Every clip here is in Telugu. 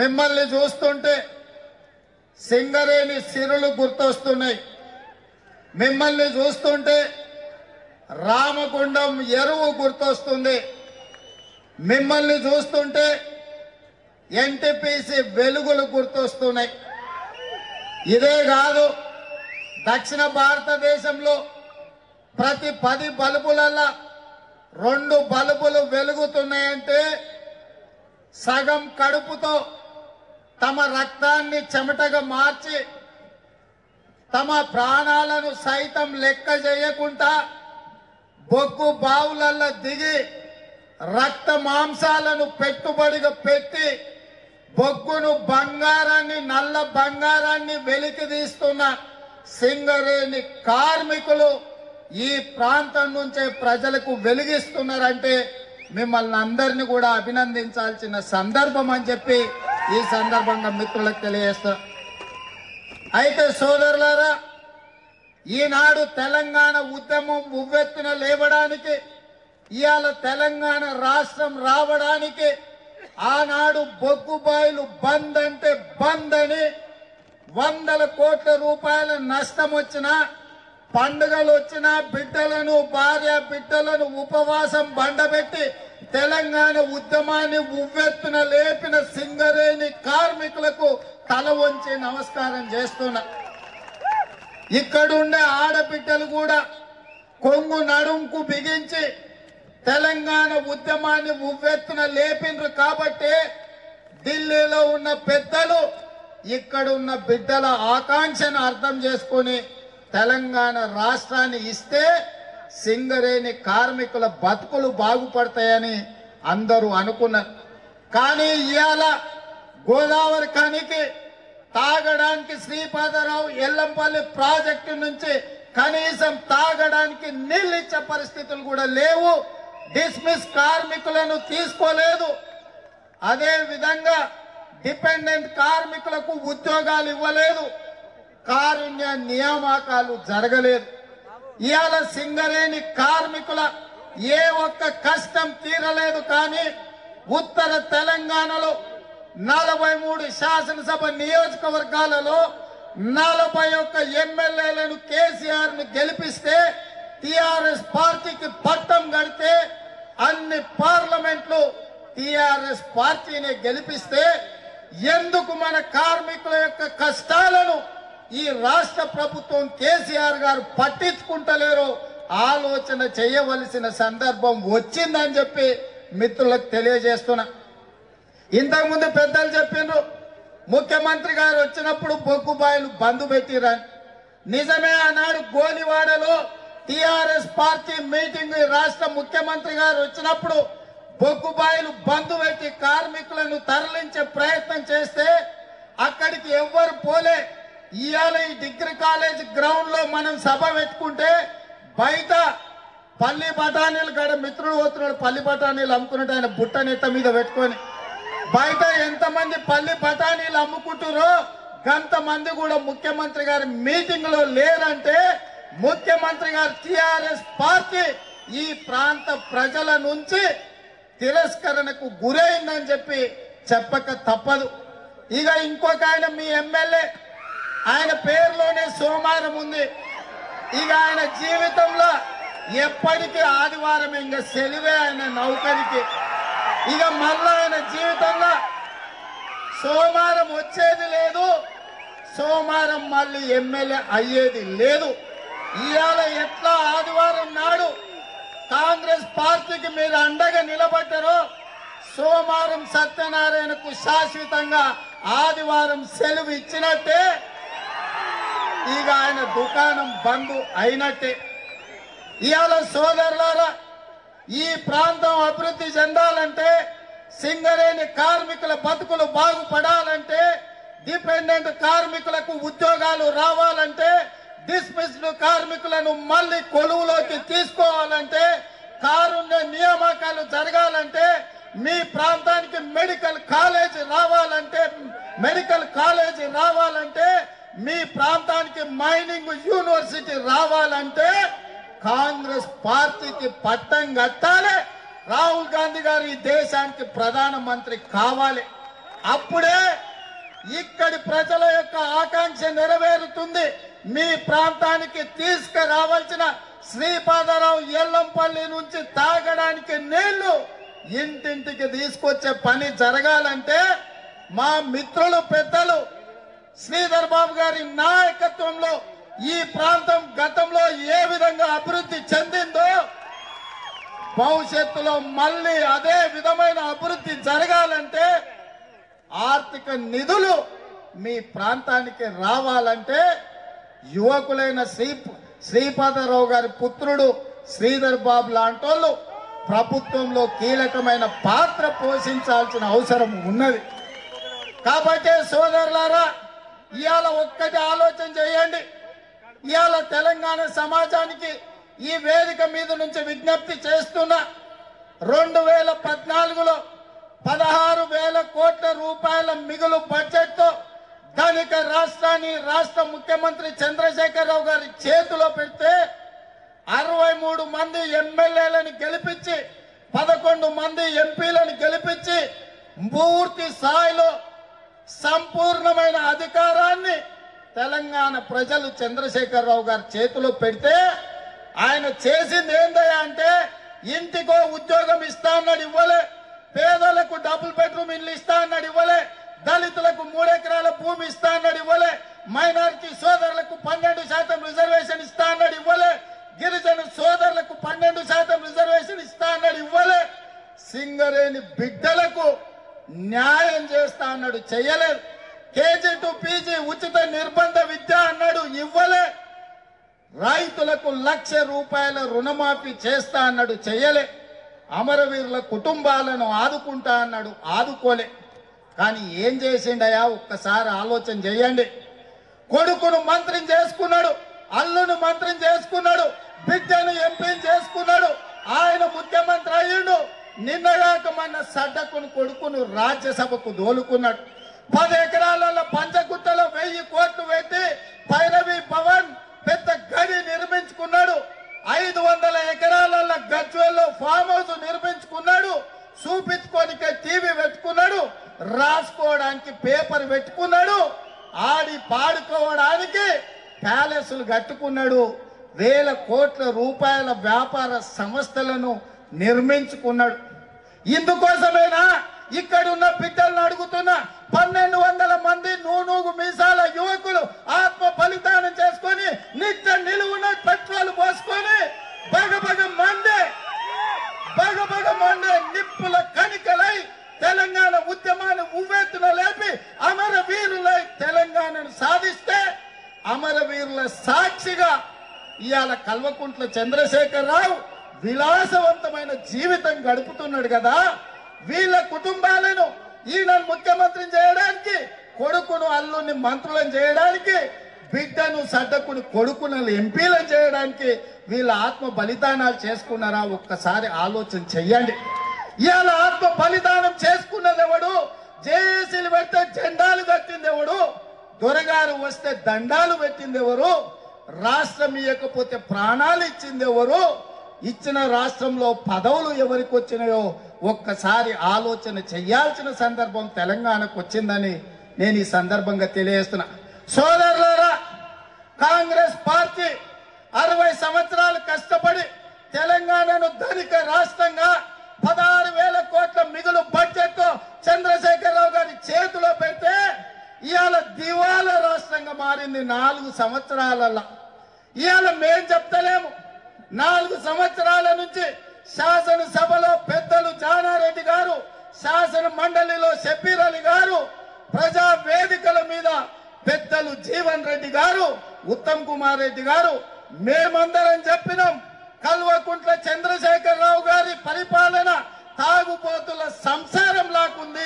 మిమ్మల్ని చూస్తుంటే సింగరేణి సిరులు గుర్తొస్తున్నాయి మిమ్మల్ని చూస్తుంటే రామగుండం ఎరువు గుర్తొస్తుంది మిమ్మల్ని చూస్తుంటే ఎన్టీపీసీ వెలుగులు గుర్తొస్తున్నాయి ఇదే కాదు దక్షిణ భారతదేశంలో ప్రతి పది బల్బులల్లా రెండు బల్బులు వెలుగుతున్నాయంటే సగం కడుపుతో తమ రక్తాన్ని చెమటగా మార్చి తమ ప్రాణాలను సైతం లెక్క చేయకుండా బొగ్గు బావులల్లో దిగి రక్త మాంసాలను పెట్టుబడిగా పెట్టి బొగ్గును బంగారాన్ని నల్ల బంగారాన్ని వెలికి తీస్తున్న సింగరేణి కార్మికులు ఈ ప్రాంతం నుంచే ప్రజలకు వెలిగిస్తున్నారంటే మిమ్మల్ని అందరినీ కూడా అభినందించాల్సిన సందర్భం అని చెప్పి ఈ సందర్భంగా మిత్రులకు తెలియజేస్తా అయితే సోదరులారా ఈనాడు తెలంగాణ ఉద్యమం ఉవ్వెత్తున లేవడానికి ఇవాళ తెలంగాణ రాష్ట్రం రావడానికి ఆనాడు బొగ్గుబాయిలు బంద్ అంటే బంద్ అని వందల కోట్ల రూపాయల నష్టం వచ్చినా పండుగలు వచ్చినా బిడ్డలను భార్య బిడ్డలను ఉపవాసం బండబెట్టి తెలంగాణ ఉద్యమాన్ని ఉవ్వెత్తున లేపిన సింగరేణి కార్మికులకు తల వంచి నమస్కారం చేస్తున్నా ఇక్కడుండే ఆడబిడ్డలు కూడా కొంగు నడుంకు బిగించి తెలంగాణ ఉద్యమాన్ని ఉవ్వెత్తున లేపిండ్రు కాబట్టి ఢిల్లీలో ఉన్న పెద్దలు ఇక్కడున్న బిడ్డల ఆకాంక్షను అర్థం చేసుకొని తెలంగాణ రాష్ట్రాన్ని ఇస్తే సింగరేణి కార్మికుల బతుకులు బాగుపడతాయని అందరూ అనుకున్నారు కానీ ఇవాళ గోదావరి ఖనికి తాగడానికి శ్రీపాదరావు ఎల్లంపల్లి ప్రాజెక్టు నుంచి కనీసం తాగడానికి నీళ్ళు ఇచ్చే పరిస్థితులు కూడా లేవు డిస్మిస్ కార్మికులను తీసుకోలేదు అదే విధంగా డిపెండెంట్ కార్మికులకు ఉద్యోగాలు ఇవ్వలేదు కారుణ్య నియామకాలు జరగలేదు ఇవాళ సింగరేణి కార్మికుల ఏ ఒక్క కష్టం తీరలేదు కానీ ఉత్తర తెలంగాణలో నలభై మూడు శాసనసభ నియోజకవర్గాలలో నలభై ఒక్క ఎమ్మెల్యేలను కేసీఆర్ ను గెలిపిస్తే టిఆర్ఎస్ పార్టీకి పట్టం కడితే అన్ని పార్లమెంట్లు టిఆర్ఎస్ పార్టీని గెలిపిస్తే ఎందుకు మన కార్మికుల యొక్క కష్టాలను ఈ రాష్ట్ర ప్రభుత్వం కేసీఆర్ గారు పట్టించుకుంటలేరు ఆలోచన చేయవలసిన సందర్భం వచ్చిందని చెప్పి మిత్రులకు తెలియజేస్తున్నా ఇంతకుముందు పెద్దలు చెప్పిండ్రు ముఖ్యమంత్రి గారు వచ్చినప్పుడు బొగ్గుబాయిలు బంద్ పెట్టిరని నిజమే ఆనాడు గోలివాడలో టిఆర్ఎస్ పార్టీ మీటింగ్ ఈ రాష్ట్ర ముఖ్యమంత్రి గారు వచ్చినప్పుడు బొగ్గుబాయిలు బంద్ పెట్టి కార్మికులను తరలించే ప్రయత్నం చేస్తే అక్కడికి ఎవ్వరు పోలే ఇవాళ ఈ డిగ్రీ కాలేజ్ గ్రౌండ్ లో మనం సభ పెట్టుకుంటే బయట పల్లి బఠానీలు గడ మిత్రుడు పోతున్నాడు పల్లి బఠానీలు అమ్ముకున్నట్టు ఆయన బుట్ట నెత్త మీద పెట్టుకొని బయట ఎంతమంది పల్లి బఠానీలు అమ్ముకుంటారో గంత మంది కూడా ముఖ్యమంత్రి గారి మీటింగ్ లో లేరంటే ముఖ్యమంత్రి గారు టిఆర్ఎస్ పార్టీ ఈ ప్రాంత ప్రజల నుంచి తిరస్కరణకు గురైందని చెప్పి చెప్పక తప్పదు ఇక ఇంకొక ఆయన మీ ఎమ్మెల్యే ఆయన పేరులోనే సోమవారం ఉంది ఇక ఆయన జీవితంలో ఎప్పటికీ ఆదివారం ఇంకా సెలివే ఆయన నౌకరికి ఇక మళ్ళా ఆయన జీవితంలో సోమవారం వచ్చేది లేదు సోమవారం మళ్ళీ ఎమ్మెల్యే అయ్యేది లేదు ఇవాళ ఎట్లా ఆదివారం నాడు కాంగ్రెస్ పార్టీకి మీరు అండగా నిలబడ్డారో సోమవారం సత్యనారాయణకు శాశ్వతంగా ఆదివారం సెలవు ఇచ్చినట్టే ఇక ఆయన దుకాణం బంద్ అయినట్టే ఇవాళ సోదరులారా ఈ ప్రాంతం అభివృద్ధి చెందాలంటే సింగరేణి కార్మికుల బతుకులు బాగుపడాలంటే డిపెండెంట్ కార్మికులకు ఉద్యోగాలు రావాలంటే డిస్మిస్డ్ కార్మికులను మళ్ళీ కొలువులోకి తీసుకోవాలంటే కారుణ్య నియామకాలు జరగాలంటే మీ ప్రాంతానికి మెడికల్ కాలేజ్ రావాలంటే మెడికల్ కాలేజ్ రావాలంటే మీ ప్రాంతానికి మైనింగ్ యూనివర్సిటీ రావాలంటే కాంగ్రెస్ పార్టీకి పట్టం కట్టాలి రాహుల్ గాంధీ గారు ఈ దేశానికి ప్రధానమంత్రి కావాలి అప్పుడే ఇక్కడి ప్రజల యొక్క ఆకాంక్ష నెరవేరుతుంది మీ ప్రాంతానికి తీసుకురావాల్సిన శ్రీపాదరావు ఎల్లంపల్లి నుంచి తాగడానికి నీళ్లు ఇంటింటికి తీసుకొచ్చే పని జరగాలంటే మా మిత్రులు పెద్దలు శ్రీధర్ బాబు గారి నాయకత్వంలో ఈ ప్రాంతం గతంలో ఏ విధంగా అభివృద్ధి చెందిందో భవిష్యత్తులో మళ్ళీ అదే విధమైన అభివృద్ధి జరగాలంటే ఆర్థిక నిధులు మీ ప్రాంతానికి రావాలంటే యువకులైన శ్రీ శ్రీపాదరావు గారి పుత్రుడు శ్రీధర్ బాబు లాంటోళ్ళు ప్రభుత్వంలో కీలకమైన పాత్ర పోషించాల్సిన అవసరం ఉన్నది కాబట్టి సోదరులారా ఇవాళ ఒక్కటి ఆలోచన చేయండి ఇవాళ తెలంగాణ సమాజానికి ఈ వేదిక మీద నుంచి విజ్ఞప్తి చేస్తున్నా రెండు వేల పద్నాలుగులో పదహారు వేల కోట్ల రూపాయల మిగులు బడ్జెట్ తో ధనిక రాష్ట్రాన్ని రాష్ట్ర ముఖ్యమంత్రి చంద్రశేఖరరావు గారి చేతిలో పెడితే అరవై మూడు మంది ఎమ్మెల్యేలను గెలిపించి పదకొండు మంది ఎంపీలను గెలిపించి పూర్తి స్థాయిలో సంపూర్ణమైన అధికారాన్ని తెలంగాణ ప్రజలు చంద్రశేఖరరావు గారి చేతిలో పెడితే ఆయన చేసింది ఏందయ్యా అంటే ఇంటికో ఉద్యోగం ఇస్తా అన్నాడు ఇవ్వలే పేదలకు డబుల్ బెడ్రూమ్ ఇల్లు ఇస్తా అన్నాడు ఇవ్వలే దళితులకు మూడెకరాల భూమి ఇస్తా అన్నాడు ఇవ్వలే మైనారిటీ సోదరులకు పన్నెండు శాతం రిజర్వేషన్ ఇస్తా అన్నాడు ఇవ్వలే గిరిజన సోదరులకు పన్నెండు శాతం రిజర్వేషన్ ఇస్తా అన్నాడు ఇవ్వలే సింగరేణి బిడ్డలకు న్యాయం చేస్తా అన్నాడు చెయ్యలేదు కేజీ టు పీజీ ఉచిత నిర్బంధ విద్య అన్నాడు ఇవ్వలే రైతులకు లక్ష రూపాయల రుణమాఫీ చేస్తా అన్నాడు చెయ్యలే అమరవీరుల కుటుంబాలను ఆదుకుంటా అన్నాడు ఆదుకోలే కానీ ఏం చేసిండయా ఒక్కసారి ఆలోచన చేయండి కొడుకును మంత్రిని చేసుకున్నాడు అల్లును మంత్రిని చేసుకున్నాడు బిడ్డను ఎంపీని చేసుకున్నాడు ఆయన ముఖ్యమంత్రి అయ్యిండు నిన్నగాక మన సడ్డకును కొడుకును రాజ్యసభకు దోలుకున్నాడు పది ఎకరాలలో పంచగుట్టలో వెయ్యి కోట్లు పెట్టి భైరవి భవన్ పెద్ద గడి నిర్మించుకున్నాడు ఐదు వందల ఎకరాలలో గజ్వేల్లో ఫామ్ హౌస్ నిర్మించుకున్నాడు చూపించుకోనికే టీవీ పెట్టుకున్నాడు రాసుకోవడానికి పేపర్ పెట్టుకున్నాడు ఆడి పాడుకోవడానికి ప్యాలెస్లు కట్టుకున్నాడు వేల కోట్ల రూపాయల వ్యాపార సంస్థలను నిర్మించుకున్నాడు ఇందుకోసమేనా ఇక్కడున్న బిడ్డలను అడుగుతున్నా పన్నెండు వందల మంది నూనూగు మీసాల యువకులు ఆత్మ బలిదానం చేసుకొని నిత్య నిలువున పెట్రోల్ పోసుకొని బగబగ మండే బగబగ మండే నిప్పుల కణికలై తెలంగాణ ఉద్యమాన్ని ఉవ్వెత్తున లేపి అమరవీరులై తెలంగాణను సాధిస్తే అమరవీరుల సాక్షిగా ఇవాళ కల్వకుంట్ల చంద్రశేఖరరావు విలాసవంతమైన జీవితం గడుపుతున్నాడు కదా వీళ్ళ కుటుంబాలను ఈయన ముఖ్యమంత్రిని చేయడానికి కొడుకును అల్లుని మంత్రులను చేయడానికి బిడ్డను సడ్డకుని కొడుకులను ఎంపీలను చేయడానికి వీళ్ళ ఆత్మ బలిదానాలు చేసుకున్నారా ఒక్కసారి ఆలోచన చెయ్యండి ఇవాళ ఆత్మ బలిదానం చేసుకున్నది ఎవడు జేఏసీలు పెడితే జెండాలు కట్టింది ఎవడు దొరగారు వస్తే దండాలు పెట్టింది ఎవరు రాష్ట్రం ఇవ్వకపోతే ప్రాణాలు ఇచ్చింది ఎవరు ఇచ్చిన రాష్ట్రంలో పదవులు ఎవరికి వచ్చినాయో ఒక్కసారి ఆలోచన చేయాల్సిన సందర్భం తెలంగాణకు వచ్చిందని నేను ఈ సందర్భంగా తెలియజేస్తున్నా సోదరులారా కాంగ్రెస్ పార్టీ అరవై సంవత్సరాలు కష్టపడి తెలంగాణను ధనిక రాష్ట్రంగా పదహారు వేల కోట్ల మిగులు బడ్జెట్ తో చంద్రశేఖరరావు గారి చేతిలో పెడితే ఇవాళ దివాలా రాష్ట్రంగా మారింది నాలుగు సంవత్సరాలలో ఇవాళ మేం చెప్తలేము నాలుగు సంవత్సరాల నుంచి శాసనసభలో పెద్దలు జానారెడ్డి గారు శాసన మండలిలో షబ్బీర్ అలీ గారు ప్రజా వేదికల మీద పెద్దలు జీవన్ రెడ్డి గారు ఉత్తమ్ కుమార్ రెడ్డి గారు మేమందరం చెప్పినాం కల్వకుంట్ల చంద్రశేఖరరావు గారి పరిపాలన తాగుబోతుల సంసారం లాకుంది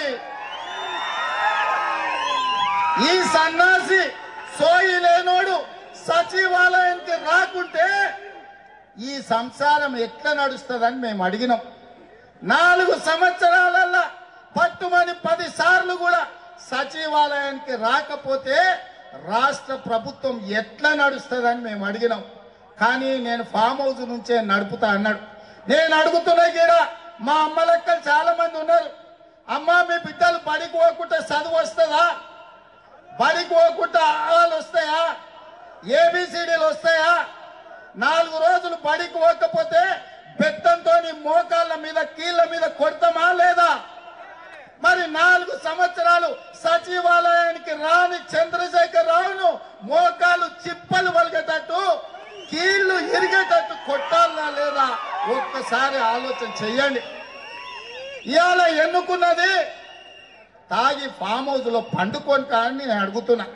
ఈ సన్నాసి సోయి లేనోడు సచివాలయానికి రాకుంటే ఈ సంసారం ఎట్లా నడుస్తుందని మేము అడిగినాం నాలుగు సంవత్సరాలల్లా పట్టుమని పది సార్లు కూడా సచివాలయానికి రాకపోతే రాష్ట్ర ప్రభుత్వం ఎట్లా నడుస్తుందని మేము అడిగినాం కానీ నేను ఫామ్ హౌస్ నుంచే నడుపుతా అన్నాడు నేను అడుగుతున్నా గీడ మా అమ్మ లెక్కలు చాలా మంది ఉన్నారు అమ్మా మీ బిడ్డలు బడికి పోకుండా చదువు వస్తుందా బడికి పోకుండా ఆలు వస్తాయా ఏబిసిడీలు వస్తాయా నాలుగు రోజులు బడికి పోకపోతే బెత్తంతో మోకాళ్ళ మీద కీళ్ళ మీద కొడతామా లేదా మరి నాలుగు సంవత్సరాలు సచివాలయానికి రాని చంద్రశేఖర్ రావును మోకాలు చిప్పలు వలిగేటట్టు కీళ్లు ఇరిగేటట్టు కొట్టాలా లేదా ఒక్కసారి ఆలోచన చెయ్యండి ఇవాళ ఎన్నుకున్నది తాగి ఫామ్ హౌస్ లో పండుకొని కానీ నేను అడుగుతున్నా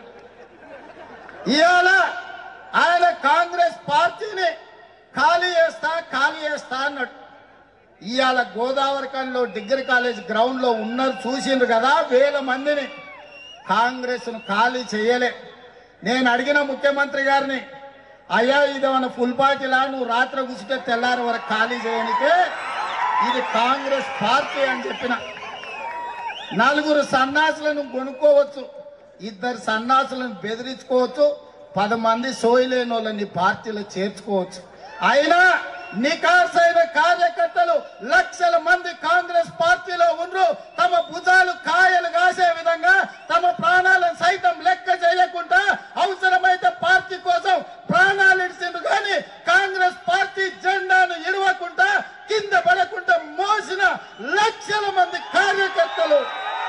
ఇవాళ ఆయన కాంగ్రెస్ పార్టీని ఖాళీ చేస్తా ఖాళీ చేస్తా అన్నాడు ఇవాళ గోదావరికంలో డిగ్రీ కాలేజ్ గ్రౌండ్ లో ఉన్నారు చూసిండ్రు కదా వేల మందిని కాంగ్రెస్ ను ఖాళీ చేయలే నేను అడిగిన ముఖ్యమంత్రి గారిని అయ్యా ఇదేమన్నా ఫుల్ పార్టీలా నువ్వు రాత్రి కూర్చుంటే తెల్లారి వరకు ఖాళీ చేయనికే ఇది కాంగ్రెస్ పార్టీ అని చెప్పిన నలుగురు సన్నాసులను కొనుక్కోవచ్చు ఇద్దరు సన్నాసులను బెదిరించుకోవచ్చు పది మంది సోయలేని వాళ్ళని పార్టీలో చేర్చుకోవచ్చు అయినా నికాసైన కార్యకర్తలు లక్షల మంది కాంగ్రెస్ పార్టీలో ఉండ్రు తమ భుజాలు కాయలు కాసే విధంగా తమ ప్రాణాలను సైతం లెక్క చేయకుండా అవసరమైతే పార్టీ కోసం ప్రాణాలు ఇడిచిండ్రు కానీ కాంగ్రెస్ పార్టీ జెండాను ఇడవకుండా కింద పడకుండా మోసిన లక్షల మంది కార్యకర్తలు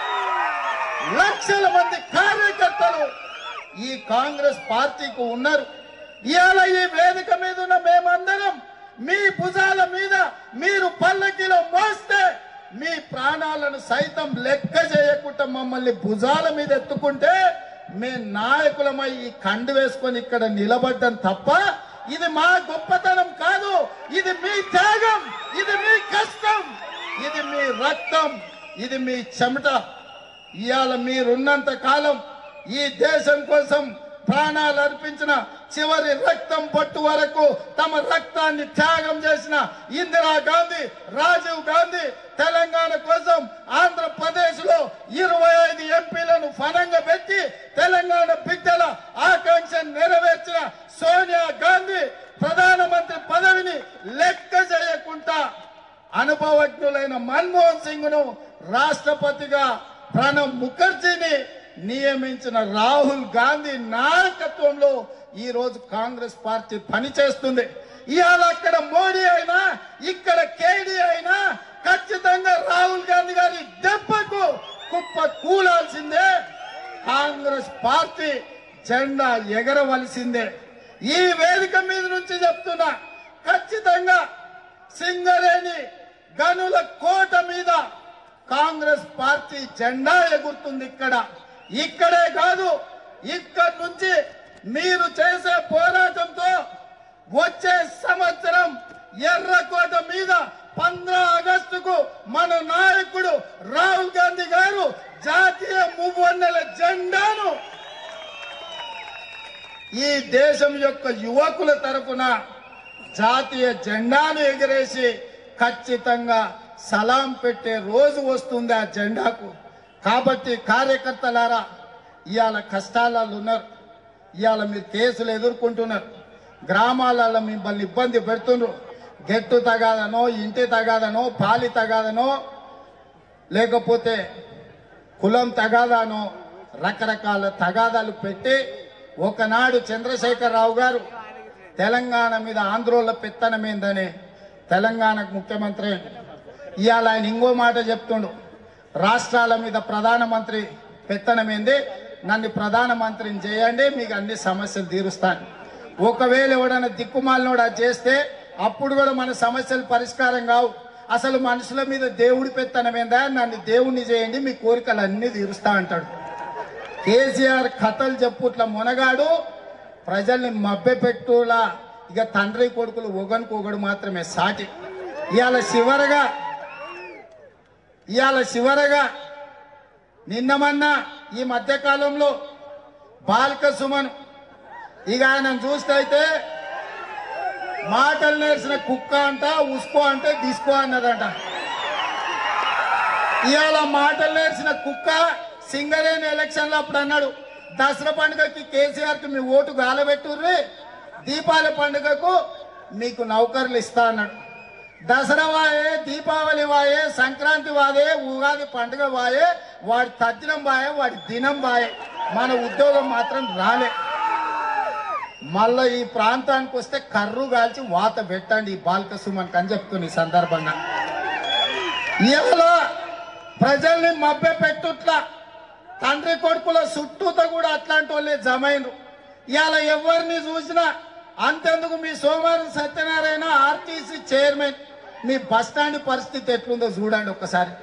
లక్షల మంది కార్యకర్తలు ఈ కాంగ్రెస్ పార్టీకి ఉన్నారు ఇవాళ ఈ వేదిక మీద ఉన్న మేమందరం మీ భుజాల మీద మీరు పల్లకిలో మోస్తే మీ ప్రాణాలను సైతం లెక్క చేయకుండా మమ్మల్ని భుజాల మీద ఎత్తుకుంటే మీ నాయకులమై ఈ కండు వేసుకొని ఇక్కడ నిలబడ్డం తప్ప ఇది మా గొప్పతనం కాదు ఇది మీ త్యాగం ఇది మీ కష్టం ఇది మీ రక్తం ఇది మీ చెమట ఇవాళ మీరున్నంత కాలం ఈ దేశం కోసం ప్రాణాలు అర్పించిన చివరి రక్తం పట్టు వరకు తమ రక్తాన్ని త్యాగం చేసిన ఇందిరా గాంధీ రాజీవ్ గాంధీ తెలంగాణ కోసం ఆంధ్రప్రదేశ్ లో ఇరవై ఐదు ఎంపీలను ఫలంగా పెట్టి తెలంగాణ బిడ్డల ఆకాంక్ష నెరవేర్చిన సోనియా గాంధీ ప్రధానమంత్రి పదవిని లెక్క చేయకుండా అనుభవజ్ఞులైన మన్మోహన్ సింగ్ ను రాష్ట్రపతిగా ప్రణబ్ ముఖర్జీని నియమించిన రాహుల్ గాంధీ నాయకత్వంలో ఈ రోజు కాంగ్రెస్ పార్టీ పనిచేస్తుంది ఇవాళ అక్కడ మోడీ అయినా ఇక్కడ కేడీ అయినా ఖచ్చితంగా రాహుల్ గాంధీ గారి దెబ్బకు కుప్ప కూలాల్సిందే కాంగ్రెస్ పార్టీ జెండా ఎగరవలసిందే ఈ వేదిక మీద నుంచి చెప్తున్నా ఖచ్చితంగా సింగరేణి గనుల కోట మీద కాంగ్రెస్ పార్టీ జెండా ఎగురుతుంది ఇక్కడ ఇక్కడే కాదు ఇక్కడి నుంచి మీరు చేసే పోరాటంతో వచ్చే సంవత్సరం ఎర్రకోట మీద పంద్ర ఆగస్టుకు మన నాయకుడు రాహుల్ గాంధీ గారు జాతీయ మువ్వన్నెల జెండాను ఈ దేశం యొక్క యువకుల తరపున జాతీయ జెండాను ఎగిరేసి ఖచ్చితంగా సలాం పెట్టే రోజు వస్తుంది ఆ జెండాకు కాబట్టి కార్యకర్తలారా ఇవాళ కష్టాలలో ఉన్నారు ఇవాళ మీరు కేసులు ఎదుర్కొంటున్నారు గ్రామాలలో మిమ్మల్ని ఇబ్బంది పెడుతున్నారు గెట్టు తగాదనో ఇంటి తగాదనో పాలి తగాదనో లేకపోతే కులం తగాదానో రకరకాల తగాదాలు పెట్టి ఒకనాడు చంద్రశేఖరరావు గారు తెలంగాణ మీద ఆంధ్రోల పెత్తనమేందని తెలంగాణకు ముఖ్యమంత్రి అయ్యిండు. ఇవాళ ఆయన ఇంకో మాట చెప్తుండు రాష్ట్రాల మీద ప్రధానమంత్రి పెత్తనమేంది నన్ను ప్రధానమంత్రిని చేయండి మీకు అన్ని సమస్యలు తీరుస్తాను ఒకవేళ ఎవడైనా దిక్కుమాలినోడు అది చేస్తే అప్పుడు కూడా మన సమస్యలు పరిష్కారం కావు అసలు మనుషుల మీద దేవుడి పెత్తనమేందా నన్ను దేవుణ్ణి చేయండి మీ కోరికలు అన్ని తీరుస్తా అంటాడు కేసీఆర్ కథలు చెప్పుట్ల మునగాడు ప్రజల్ని మభ్యపెట్టులా ఇక తండ్రి కొడుకులు ఒకరికొకడు మాత్రమే సాటి ఇవాళ చివరగా ఇవాళ చివరగా నిన్నమన్నా ఈ మధ్య కాలంలో బాల్క సుమన్ ఇక ఆయన చూస్తే అయితే మాటలు నేర్చిన కుక్క అంట ఉసుకో అంటే డిస్కో అన్నదంట ఇవాళ మాటలు నేర్చిన కుక్క సింగరేణి ఎలక్షన్లో అప్పుడు అన్నాడు దసరా పండుగకి కేసీఆర్ కి మీ ఓటు గాలబెట్టుర్రి దీపావళి పండుగకు మీకు నౌకర్లు ఇస్తా అన్నాడు దసరా వాయే దీపావళి వాయే సంక్రాంతి వాయే ఉగాది పండుగ వాయే వాడి తద్దినం వాయే వాడి దినం వాయే మన ఉద్యోగం మాత్రం రాలే మళ్ళా ఈ ప్రాంతానికి వస్తే కర్రు కాల్చి వాత పెట్టండి ఈ బాల్క సుమన్ అని చెప్తుంది ఈ సందర్భంగా ఇలా ప్రజల్ని మభ్య పెట్టుట్లా తండ్రి కొడుకుల చుట్టూతో కూడా అట్లాంటి వాళ్ళే జమైనరు ఇవాళ ఎవరిని చూసినా అంతెందుకు మీ సోమవారం సత్యనారాయణ ఆర్టీసీ చైర్మన్ మీ బస్ స్టాండ్ పరిస్థితి ఎట్లుందో చూడండి ఒక్కసారి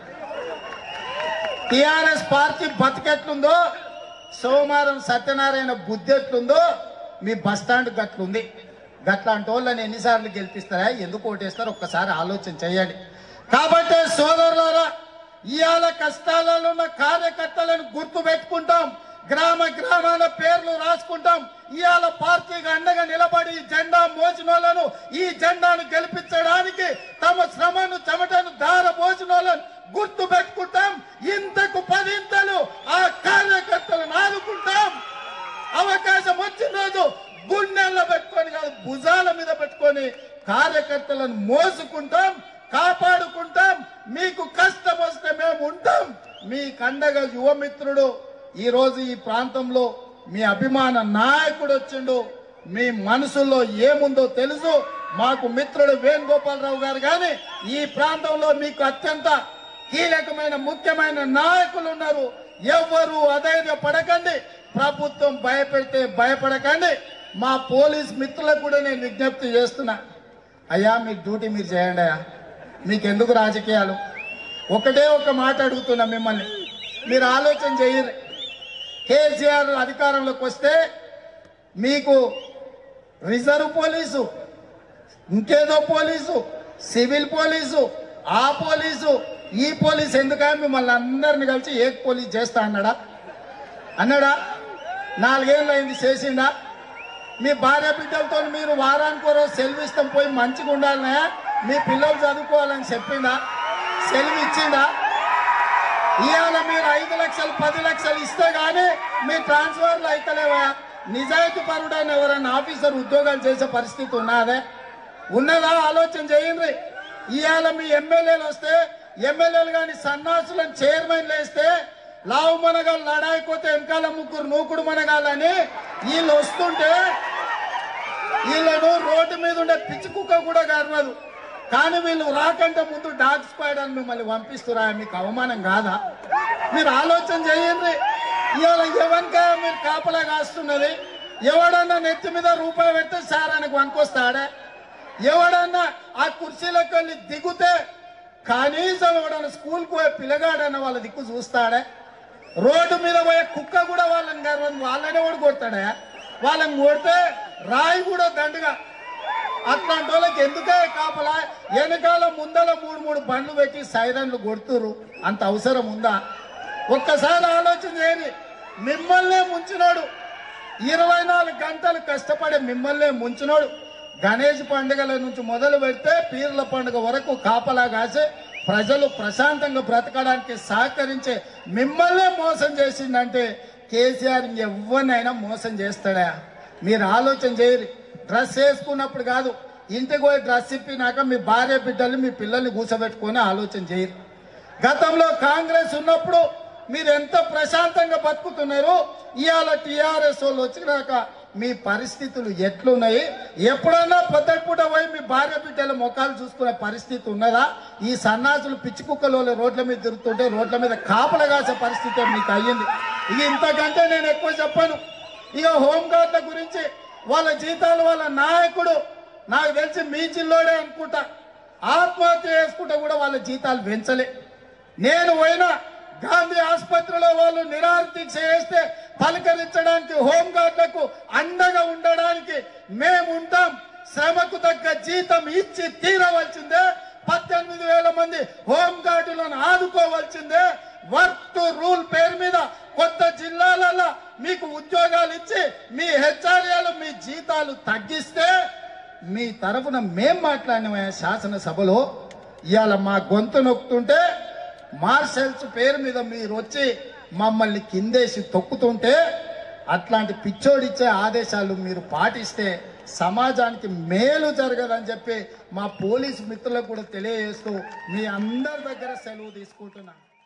టిఆర్ఎస్ పార్టీ బతికెట్లుందో సోమవారం సత్యనారాయణ బుద్ధి ఎట్లుందో మీ బస్ స్టాండ్ గట్లుంది గట్లాంటి వాళ్ళని ఎన్నిసార్లు గెలిపిస్తారా ఎందుకు ఓటేస్తారో ఒక్కసారి ఆలోచన చేయండి కాబట్టి సోదరులారా ఇవాళ కష్టాలలో ఉన్న కార్యకర్తలను గుర్తు పెట్టుకుంటాం గ్రామ గ్రామాల పేర్లు రాసుకుంటాం ఇవాళ పార్టీకి అండగా నిలబడి ఈ జెండా మోచినోళ్లను ఈ జెండాను గెలిపించడానికి తమ శ్రమను చెమటను దార మోచినోళ్లను గుర్తు పెట్టుకుంటాం ఇంతకు పదింతలు ఆ కార్యకర్తలను ఆదుకుంటాం అవకాశం వచ్చిన రోజు గుండెల్లో పెట్టుకొని కాదు భుజాల మీద పెట్టుకొని కార్యకర్తలను మోసుకుంటాం కాపాడుకుంటాం మీకు కష్టం వస్తే మేము ఉంటాం మీ కండగా యువమిత్రుడు ఈ రోజు ఈ ప్రాంతంలో మీ అభిమాన నాయకుడు వచ్చిండు మీ మనసులో ఏముందో తెలుసు మాకు మిత్రుడు వేణుగోపాలరావు గారు కానీ ఈ ప్రాంతంలో మీకు అత్యంత కీలకమైన ముఖ్యమైన నాయకులు ఉన్నారు ఎవరు అధైర్య పడకండి ప్రభుత్వం భయపెడితే భయపడకండి మా పోలీస్ మిత్రులకు కూడా నేను విజ్ఞప్తి చేస్తున్నా అయ్యా మీ డ్యూటీ మీరు చేయండి అయ్యా మీకు ఎందుకు రాజకీయాలు ఒకటే ఒక మాట అడుగుతున్నా మిమ్మల్ని మీరు ఆలోచన చేయరు కేసీఆర్ అధికారంలోకి వస్తే మీకు రిజర్వ్ పోలీసు ఇంకేదో పోలీసు సివిల్ పోలీసు ఆ పోలీసు ఈ పోలీసు ఎందుకని మిమ్మల్ని అందరిని కలిసి ఏ పోలీస్ చేస్తా అన్నాడా అన్నాడా నాలుగేళ్ళు అయింది చేసిండా మీ భార్య బిడ్డలతో మీరు వారానికి ఒక రోజు సెలవు ఇస్తాం పోయి మంచిగా ఉండాలనే మీ పిల్లలు చదువుకోవాలని చెప్పిండా సెలవు ఇచ్చిండా ఇవాళ మీరు ఐదు లక్షలు పది లక్షలు ఇస్తే గానీ మీ ట్రాన్స్ఫర్లు అయితలేవా నిజాయితీ పరుడైన ఎవరైనా ఆఫీసర్ ఉద్యోగాలు చేసే పరిస్థితి ఉన్నదే ఉన్నదా ఆలోచన చేయండి ఇవాళ మీ ఎమ్మెల్యేలు వస్తే ఎమ్మెల్యేలు కానీ సన్నాసులను చైర్మన్ వేస్తే లావు మనగాళ్ళు లడాయిపోతే వెనకాల ముగ్గురు నూకుడు మనగాలని వీళ్ళు వస్తుంటే వీళ్ళను రోడ్డు మీద ఉండే పిచ్చి కుక్క కూడా కరవదు కానీ వీళ్ళు రాకంటే ముందు డాగ్ స్క్వాడ్ అని మిమ్మల్ని పంపిస్తురా మీకు అవమానం కాదా మీరు ఆలోచన చేయండి ఇవాళ ఎవరికాయ మీరు కాపలా కాస్తున్నది ఎవడన్నా నెత్తి మీద రూపాయి పెడితే సార్ ఆయనకు వంకొస్తాడే ఎవడన్నా ఆ కుర్చీలోకి వెళ్ళి దిగుతే కనీసం ఎవడన్నా స్కూల్కి పోయే పిల్లగాడన్న వాళ్ళ దిక్కు చూస్తాడే రోడ్డు మీద పోయే కుక్క కూడా వాళ్ళని గర్వం వాళ్ళనే కూడా కొడతాడే వాళ్ళని కొడితే రాయి కూడా దండుగా అట్లాంటి వాళ్ళకి ఎందుకే కాపలా వెనకాల ముందల మూడు మూడు బండ్లు పెట్టి సైరన్లు కొడుతురు అంత అవసరం ఉందా ఒక్కసారి ఆలోచన చేయండి మిమ్మల్నే ముంచినాడు ఇరవై నాలుగు గంటలు కష్టపడి మిమ్మల్నే ముంచినాడు గణేష్ పండుగల నుంచి మొదలు పెడితే పీర్ల పండుగ వరకు కాపలా కాసి ప్రజలు ప్రశాంతంగా బ్రతకడానికి సహకరించే మిమ్మల్నే మోసం చేసిందంటే కేసీఆర్ ఎవరినైనా మోసం చేస్తాడా మీరు ఆలోచన చేయరు డ్రెస్ వేసుకున్నప్పుడు కాదు ఇంటికి పోయి డ్రెస్ ఇప్పినాక మీ భార్య బిడ్డల్ని మీ పిల్లల్ని కూర్చోబెట్టుకొని ఆలోచన చేయరు గతంలో కాంగ్రెస్ ఉన్నప్పుడు మీరు ఎంత ప్రశాంతంగా బతుకుతున్నారు ఇవాళ టిఆర్ఎస్ వాళ్ళు వచ్చినాక మీ పరిస్థితులు ఎట్లున్నాయి ఎప్పుడన్నా పొద్దుపూట పోయి మీ భార్య బిడ్డల ముఖాలు చూసుకునే పరిస్థితి ఉన్నదా ఈ సన్నాసులు పిచ్చి కుక్కలు రోడ్ల మీద తిరుగుతుంటే రోడ్ల మీద కాపల కాసే పరిస్థితి మీకు అయ్యింది ఇక ఇంతకంటే నేను ఎక్కువ చెప్పాను ఇక హోంగార్డుల గురించి వాళ్ళ జీతాలు వాళ్ళ నాయకుడు నాకు తెలిసి మీ జిల్లోడే అనుకుంటా ఆత్మహత్య చేసుకుంటే కూడా వాళ్ళ జీతాలు పెంచలే నేను పోయినా గాంధీ ఆసుపత్రిలో వాళ్ళు నిరాహార దీక్ష చేస్తే పలకరించడానికి హోంగార్డులకు అండగా ఉండడానికి మేము ఉంటాం శ్రమకు తగ్గ జీతం ఇచ్చి తీరవలసిందే పద్దెనిమిది వేల మంది హోంగార్డులను ఆదుకోవాల్సిందే వర్క్ టు రూల్ పేరు మీద కొత్త జిల్లాలలో మీకు ఉద్యోగాలు ఇచ్చి మీ హెచ్ఆర్ఏలు మీ జీతాలు తగ్గిస్తే మీ తరఫున మేం మాట్లాడిన శాసనసభలో ఇవాళ మా గొంతు నొక్కుతుంటే మార్షల్స్ పేరు మీద మీరు వచ్చి మమ్మల్ని కిందేసి తొక్కుతుంటే అట్లాంటి పిచ్చోడిచ్చే ఆదేశాలు మీరు పాటిస్తే సమాజానికి మేలు జరగదని చెప్పి మా పోలీసు మిత్రులకు కూడా తెలియజేస్తూ మీ అందరి దగ్గర సెలవు తీసుకుంటున్నాను